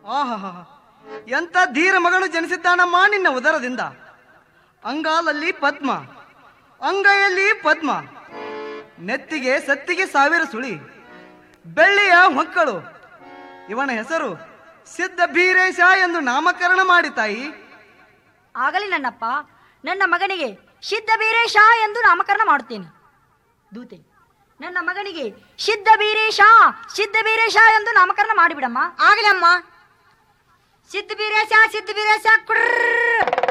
ಆಹಾ ಎಂತ ಧೀರ ಮಗಳು ಜನಿಸಿದ್ದಾನಮ್ಮ ನಿನ್ನ ಉದರದಿಂದ ಅಂಗಾಲಲ್ಲಿ ಪದ್ಮ ಅಂಗೈಯಲ್ಲಿ ಪದ್ಮ ನೆತ್ತಿಗೆ ಸತ್ತಿಗೆ ಸಾವಿರ ಸುಳಿ ಬೆಳ್ಳಿಯ ಮಕ್ಕಳು ಇವನ ಹೆಸರು ಸಿದ್ಧ ಬೀರೇಶ ಎಂದು ನಾಮಕರಣ ಮಾಡಿ ತಾಯಿ ಆಗಲಿ ನನ್ನಪ್ಪ ನನ್ನ ಮಗನಿಗೆ ಸಿದ್ಧ ಬೀರೇಶ ಎಂದು ನಾಮಕರಣ ಮಾಡುತ್ತೇನೆ ದೂತೆ ನನ್ನ ಮಗನಿಗೆ ಸಿದ್ಧ ಬೀರೇಶ ಸಿದ್ಧ ಬೀರೇಶ ಎಂದು ನಾಮಕರಣ ಮಾಡಿಬಿಡಮ್ಮ ಆಗಲಿ ಅಮ್ಮ ಸಿದ್ಧ ಬೀರೇಶ ಸಿದ್ಧ ಬೀರೇಶ ಕುಡ್ರ